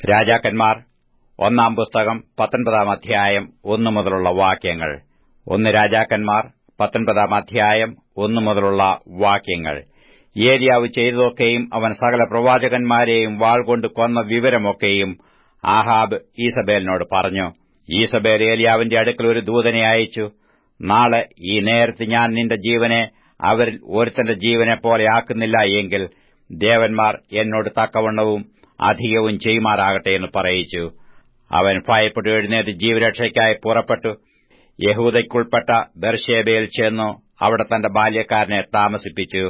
രാജാക്കന്മാർ ഒന്നാം പുസ്തകം പത്തൊൻപതാം അധ്യായം ഒന്നു മുതലുള്ള വാക്യങ്ങൾ ഒന്ന് രാജാക്കന്മാർ പത്തൊൻപതാം അധ്യായം ഒന്നു മുതലുള്ള വാക്യങ്ങൾ ഏരിയാവ് ചെയ്തതൊക്കെയും അവൻ സകല പ്രവാചകന്മാരെയും വാൾകൊണ്ട് കൊന്ന വിവരമൊക്കെയും ആഹാബ് ഈസബേലിനോട് പറഞ്ഞു ഈസബേൽ ഏലിയാവിന്റെ അടുക്കൽ ഒരു ദൂതനെ അയച്ചു നാളെ ഈ നേരത്ത് ഞാൻ നിന്റെ ജീവനെ അവരിൽ ഒരുത്തന്റെ ജീവനെ പോലെ ആക്കുന്നില്ല എങ്കിൽ ദേവന്മാർ എന്നോട് തക്കവണ്ണവും അധികവും ചെയ്യുമാറാകട്ടെ എന്ന് പറയിച്ചു അവൻ ഭയപ്പെട്ടു എഴുന്നേറ്റ് ജീവരക്ഷയ്ക്കായി പുറപ്പെട്ടു യഹൂദയ്ക്കുൾപ്പെട്ട ബർഷേബയിൽ ചെന്നു അവിടെ തന്റെ ബാല്യക്കാരനെ താമസിപ്പിച്ചു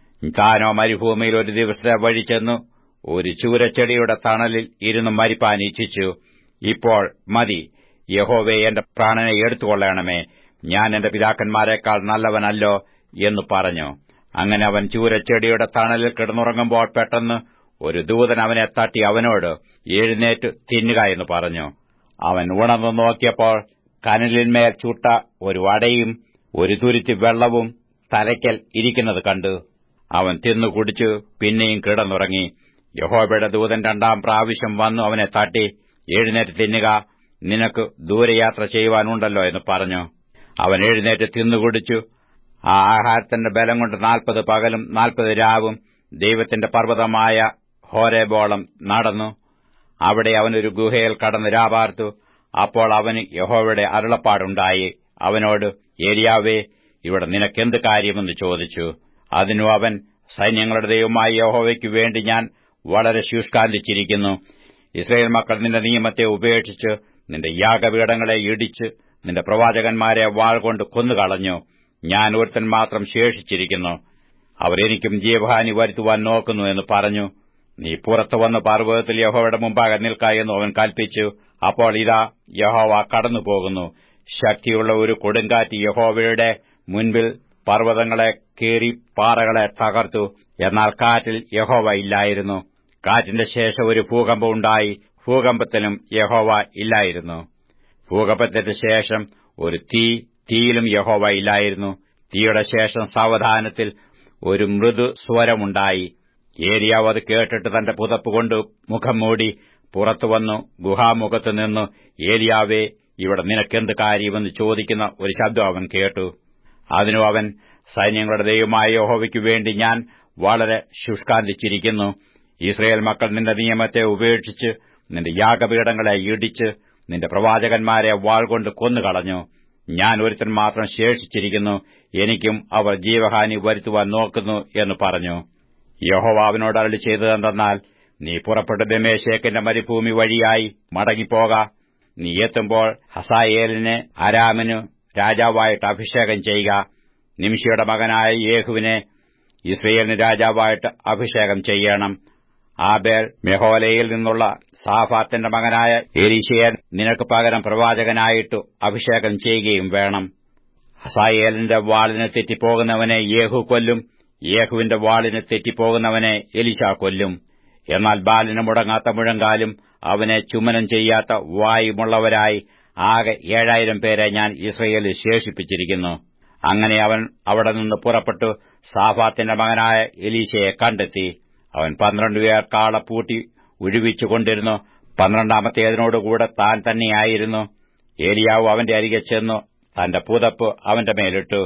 താനോ മരുഭൂമിയിൽ ഒരു ദിവസത്തെ വഴി ചെന്നു ഒരു ചൂരച്ചെടിയുടെ തണലിൽ ഇരുന്ന് മരിപ്പാൻ ഇച്ഛിച്ചു ഇപ്പോൾ മതി യഹോവെ എന്റെ പ്രാണനെ എടുത്തുകൊള്ളണമേ ഞാൻ എന്റെ പിതാക്കന്മാരെക്കാൾ നല്ലവനല്ലോ എന്ന് പറഞ്ഞു അങ്ങനെ അവൻ ചൂരച്ചെടിയുടെ തണലിൽ കിടന്നുറങ്ങുമ്പോൾ പെട്ടെന്ന് ഒരു ദൂതൻ അവനെ തട്ടി അവനോട് എഴുന്നേറ്റ് തിന്നുക എന്ന് പറഞ്ഞു അവൻ ഉണർന്നു നോക്കിയപ്പോൾ കനലിന്മേൽ ചുട്ട ഒരു വടയും ഒരു തുരുത്തി വെള്ളവും തലയ്ക്കൽ ഇരിക്കുന്നത് കണ്ടു അവൻ തിന്നു കുടിച്ചു പിന്നെയും കിടന്നുറങ്ങി യഹോബയുടെ ദൂതൻ രണ്ടാം പ്രാവശ്യം വന്നു അവനെ തട്ടി എഴുന്നേറ്റ് തിന്നുക നിനക്ക് ദൂരയാത്ര ചെയ്യുവാനുണ്ടല്ലോ എന്ന് പറഞ്ഞു അവൻ എഴുന്നേറ്റ് തിന്നുകുടിച്ചു ആ ആഹാരത്തിന്റെ ബലം കൊണ്ട് നാൽപ്പത് പകലും നാൽപ്പത് രാവും ദൈവത്തിന്റെ പർവ്വതമായ ഹോരേബോളം നടന്നു അവിടെ അവനൊരു ഗുഹയിൽ കടന്ന് രാപാർത്തു അപ്പോൾ അവന് യഹോവയുടെ അരുളപ്പാടുണ്ടായി അവനോട് ഏരിയാവേ ഇവിടെ നിനക്കെന്ത് കാര്യമെന്ന് ചോദിച്ചു അതിനു അവൻ സൈന്യങ്ങളുടെ ദൈവമായ യഹോവയ്ക്കു വേണ്ടി ഞാൻ വളരെ ശുഷ്കാന്തിച്ചിരിക്കുന്നു ഇസ്രയേൽ മക്കൾ നിന്റെ നിയമത്തെ ഉപേക്ഷിച്ച് നിന്റെ യാഗപീഠങ്ങളെ ഇടിച്ച് നിന്റെ പ്രവാചകന്മാരെ വാൾ കൊണ്ട് കൊന്നുകളഞ്ഞു ഞാൻ ഒരുത്തൻ മാത്രം ശേഷിച്ചിരിക്കുന്നു അവർ എനിക്കും ജീവഹാനി വരുത്തുവാൻ നോക്കുന്നു എന്ന് പറഞ്ഞു നീ പുറത്തു വന്ന് പർവ്വതത്തിൽ യഹോവയുടെ മുമ്പാകെ നിൽക്ക എന്ന് അവൻ കൽപ്പിച്ചു അപ്പോൾ ഇതാ യഹോവ കടന്നുപോകുന്നു ശക്തിയുള്ള ഒരു കൊടുങ്കാറ്റ് യഹോവയുടെ മുൻപിൽ പർവ്വതങ്ങളെ കീറി പാറകളെ തകർത്തു എന്നാൽ കാറ്റിൽ യഹോവ ഇല്ലായിരുന്നു കാറ്റിന്റെ ശേഷം ഒരു ഭൂകമ്പം ഉണ്ടായി ഭൂകമ്പത്തിലും യഹോവ ഇല്ലായിരുന്നു ഭൂകമ്പത്തിന് ശേഷം ഒരു തീ തീയിലും യഹോവ ഇല്ലായിരുന്നു തീയുടെ ശേഷം സാവധാനത്തിൽ ഒരു മൃദു സ്വരമുണ്ടായി ഏരിയാവ് അത് കേട്ടിട്ട് തന്റെ പുതപ്പ് കൊണ്ട് മുഖം മൂടി പുറത്തുവന്നു ഗുഹാമുഖത്ത് നിന്നു ഏരിയാവേ ഇവിടെ നിനക്കെന്ത് കാര്യമെന്ന് ചോദിക്കുന്ന ഒരു ശബ്ദം അവൻ കേട്ടു അതിനു അവൻ സൈന്യങ്ങളുടെ ദൈവമായ യഹോവയ്ക്കു വേണ്ടി ഞാൻ വളരെ ശുഷ്കാന്തിച്ചിരിക്കുന്നു ഇസ്രയേൽ മക്കൾ നിന്റെ നിയമത്തെ ഉപേക്ഷിച്ച് നിന്റെ യാഗപീഠങ്ങളെ ഇടിച്ച് നിന്റെ പ്രവാചകന്മാരെ വാൾ കൊണ്ട് കൊന്നുകളഞ്ഞു ഞാൻ ഒരുത്തൻ മാത്രം ശേഷിച്ചിരിക്കുന്നു എനിക്കും അവർ ജീവഹാനി വരുത്തുവാൻ നോക്കുന്നു എന്ന് പറഞ്ഞു യഹോവ അവനോട് അരളി ചെയ്തതെന്തെന്നാൽ നീ പുറപ്പെട്ട് ദമേശേക്കിന്റെ മരുഭൂമി വഴിയായി മടങ്ങിപ്പോക നീ എത്തുമ്പോൾ ഹസായേലിനെ അരാമിനു രാജാവായിട്ട് അഭിഷേകം ചെയ്യുക നിമിഷയുടെ മകനായ യേഹുവിനെ ഇസ്രയേലിന് രാജാവായിട്ട് അഭിഷേകം ചെയ്യണം ആബേൽ മെഹോലയിൽ നിന്നുള്ള സാഫാത്തിന്റെ മകനായ എലീശയെ നിനക്ക് പകരം പ്രവാചകനായിട്ട് അഭിഷേകം ചെയ്യുകയും വേണം ഹസായേലിന്റെ വാളിന് തെറ്റിപ്പോകുന്നവനെ യേഹു കൊല്ലും യേഹുവിന്റെ വാളിന് തെറ്റിപ്പോകുന്നവനെ എലിശ കൊല്ലും എന്നാൽ ബാലിന് മുടങ്ങാത്ത മുഴങ്കാലും അവനെ ചുമനം ചെയ്യാത്ത വായുമുള്ളവരായി ആകെ ഏഴായിരം പേരെ ഞാൻ ഇസ്രയേലിൽ ശേഷിപ്പിച്ചിരിക്കുന്നു അങ്ങനെ അവൻ അവിടെ നിന്ന് പുറപ്പെട്ടു സാഫാത്തിന്റെ മകനായ എലീശയെ കണ്ടെത്തി അവൻ പന്ത്രണ്ട് പേർ കാള പൂട്ടി ഒഴിവിച്ചുകൊണ്ടിരുന്നു പന്ത്രണ്ടാമത്തേതിനോടുകൂടെ താൻ തന്നെയായിരുന്നു ഏലിയാവ് അവന്റെ അരികെ ചെന്നു തന്റെ പുതപ്പ് അവന്റെ മേലിട്ടു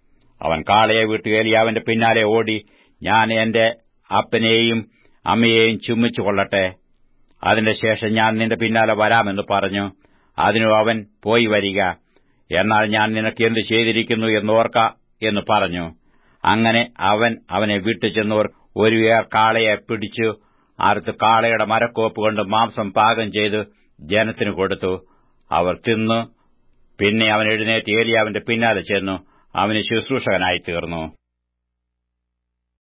അവൻ കാളയെ വിട്ടു ഏലിയാവിന്റെ പിന്നാലെ ഓടി ഞാൻ എന്റെ അപ്പനെയും അമ്മയെയും ചുമ്മിച്ചു കൊള്ളട്ടെ അതിന്റെ ശേഷം ഞാൻ നിന്റെ പിന്നാലെ വരാമെന്ന് പറഞ്ഞു അതിനു അവൻ പോയി വരിക എന്നാൽ ഞാൻ നിനക്ക് എന്തു ചെയ്തിരിക്കുന്നു എന്നോർക്ക എന്ന് പറഞ്ഞു അങ്ങനെ അവൻ അവനെ വിട്ടുചെന്നോർ ഒരു ഏർ കാളയെ പിടിച്ചു അറുത്ത് കാളയുടെ മരക്കോപ്പ് കൊണ്ട് മാംസം പാകം ചെയ്ത് ജനത്തിനു കൊടുത്തു അവർ തിന്നു പിന്നെ അവൻ എഴുന്നേറ്റ് ഏലിയാവിന്റെ പിന്നാലെ ചെന്നു അവന് ശുശ്രൂഷകനായി തീർന്നു